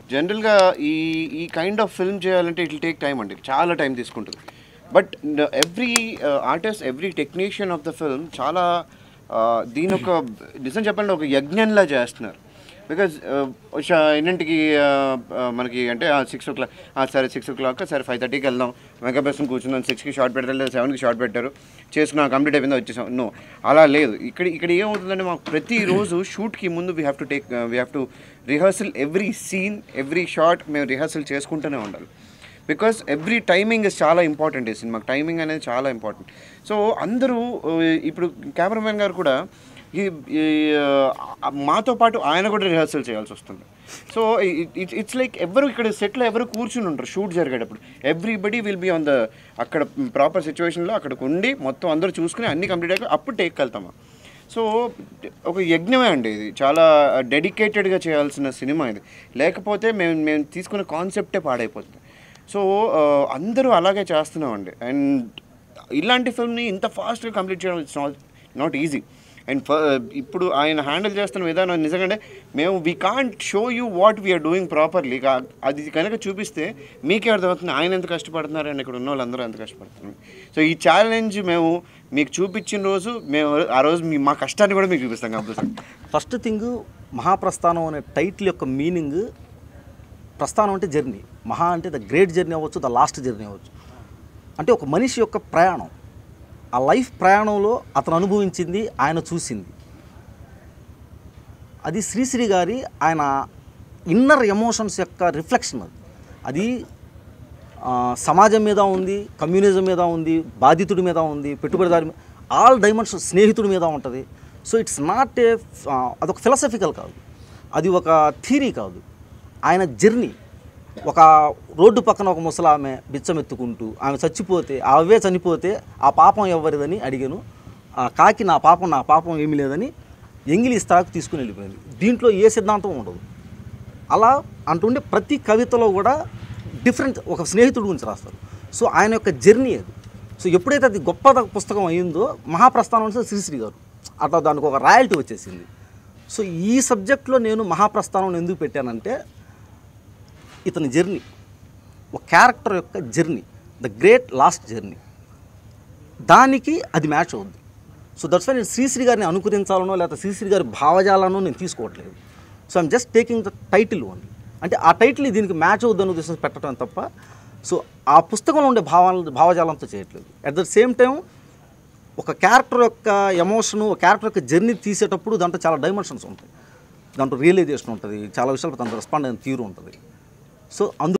జనరల్గా ఈ ఈ కైండ్ ఆఫ్ ఫిల్మ్ చేయాలంటే ఇట్ టేక్ టైం అండి చాలా టైం తీసుకుంటుంది but every artist every technician of the film చాలా uh, దీని ఒక నిజం చెప్పాలంటే ఒక యజ్ఞంలా చేస్తున్నారు బికాజ్ ఎన్నింటికి uh, uh, మనకి అంటే సిక్స్ ఓ క్లాక్ సరే సిక్స్ ఓ క్లాక్ సరే ఫైవ్ థర్టీకి వెళ్దాం మేకప్ వేసుకుని కూర్చున్నాం సిక్స్కి షార్ట్ పెడతారు లేదా సెవెన్కి షార్ట్ పెట్టారు చేసుకున్నాం కంప్లీట్ అయిపోయిందో వచ్చేసాం నో అలా లేదు ఇక్కడ ఇక్కడ ఏమవుతుందంటే మాకు ప్రతిరోజు షూట్కి ముందు we have to take we have to rehearsal every scene every shot మేము రిహర్సల్ చేసుకుంటూనే ఉండాలి బికాస్ ఎవ్రీ టైమింగ్ ఇస్ చాలా ఇంపార్టెంట్ ఈ సినిమాకి టైమింగ్ అనేది చాలా ఇంపార్టెంట్ సో అందరూ uh, ఇప్పుడు కెమెరామెన్ గారు కూడా ఈ ఈ, uh, మాతో పాటు ఆయన కూడా రిహర్సల్ చేయాల్సి వస్తుంది సో ఇట్స్ లైక్ ఎవరు ఇక్కడ సెట్లో ఎవరు కూర్చుని ఉంటారు షూట్ జరిగేటప్పుడు everybody will be on the అక్కడ ప్రాపర్ సిచ్యువేషన్లో అక్కడికి ఉండి మొత్తం అందరూ చూసుకుని అన్ని కంప్లీట్ అయ్యాక అప్పుడు టేక్ వెళ్తామా సో ఒక యజ్ఞమే అండి ఇది చాలా డెడికేటెడ్గా చేయాల్సిన సినిమా ఇది లేకపోతే మేము మేము తీసుకున్న కాన్సెప్టే పాడైపోతుంది సో ఆ, అందరూ అలాగే చేస్తున్నామండి అండ్ ఇలాంటి ఫిల్మ్ని ఇంత ఫాస్ట్గా కంప్లీట్ చేయడం it's not not easy and ఇప్పుడు ఆయన హ్యాండిల్ చేస్తున్న విధానం నిజంగానే మేము we can't show you what we are doing properly అది కనుక చూపిస్తే మీకే అర్థమవుతుంది ఆయన ఎంత కష్టపడుతున్నారు అండ్ ఇక్కడ ఉన్న వాళ్ళందరూ ఎంత కష్టపడుతున్నారు సో ఈ ఛాలెంజ్ మేము మీకు చూపించిన రోజు మేము ఆ రోజు మీ మా కష్టాన్ని కూడా మీకు చూపిస్తాం కంపల్సరీ ఫస్ట్ థింగ్ మహాప్రస్థానం అనే టైటిల్ యొక్క మీనింగ్ ప్రస్థానం అంటే జర్నీ మహా అంటే ద గ్రేట్ జర్నీ అవ్వచ్చు ద లాస్ట్ జర్నీ అవ్వచ్చు అంటే ఒక మనిషి యొక్క ప్రయాణం ఆ లైఫ్ ప్రయాణంలో అతను అనుభవించింది ఆయన చూసింది అది శ్రీశ్రీ గారి ఆయన ఇన్నర్ ఎమోషన్స్ యొక్క రిఫ్లెక్షన్ అది అది ఆ, సమాజం మీద ఉంది కమ్యూనిజం మీద ఉంది బాధితుడి మీద ఉంది పెట్టుబడిదారి మీద ఆల్ డైమెన్షన్ స్నేహితుడి మీద ఉంటుంది సో ఇట్స్ నాట్ ఏ అదొక ఫిలసఫికల్ కాదు అది ఒక థీరీ కాదు ఆయన జర్నీ ఒక రోడ్డు పక్కన ఒక ముసలామె బిచ్చమెత్తుకుంటూ ఆమె చచ్చిపోతే అవే చనిపోతే ఆ పాపం ఎవరిదని అడిగాను ఆ కాకి నా పాపం నా పాపం ఏమీ లేదని ఎంగిలి ఇస్తాకు తీసుకుని వెళ్ళిపోయింది దీంట్లో ఏ సిద్ధాంతం ఉండదు అలా అంటుండే ప్రతి కవితలో కూడా డిఫరెంట్ ఒక స్నేహితుడి గురించి రాస్తారు సో ఆయన యొక్క జర్నీ అది సో ఎప్పుడైతే అది గొప్ప పుస్తకం అయిందో మహాప్రస్థానం అంటే శ్రీశ్రీ గారు అట్లా దానికి ఒక రాయల్టీ వచ్చేసింది సో ఈ సబ్జెక్ట్లో నేను మహాప్రస్థానం ఎందుకు పెట్టానంటే ఇతని జర్నీ ఒక క్యారెక్టర్ యొక్క journey the great last journey దానికి అది మ్యాచ్ అవుద్ది సో దట్స్ వై నేను శ్రీశ్రీ గారిని అనుకరించాలనో లేకపోతే శ్రీశ్రీ గారి భావజాలనో నేను తీసుకోవట్లేదు so I'm just taking the title only అంటే ఆ టైటిల్ దీనికి మ్యాచ్ అవుద్దని ఉద్దేశం పెట్టడం తప్ప సో ఆ పుస్తకంలో ఉండే భావాల భావజాలంతో చేయట్లేదు అట్ ద సేమ్ టైం ఒక క్యారెక్టర్ యొక్క ఎమోషను ఒక క్యారెక్టర్ యొక్క జర్నీ తీసేటప్పుడు దాంట్లో చాలా డైమెన్షన్స్ ఉంటాయి దాంట్లో రియలైజేషన్ ఉంటుంది చాలా విషయాలు దాంట్లో రెస్పాండ్ అయిన తీరు ఉంటుంది సో అందు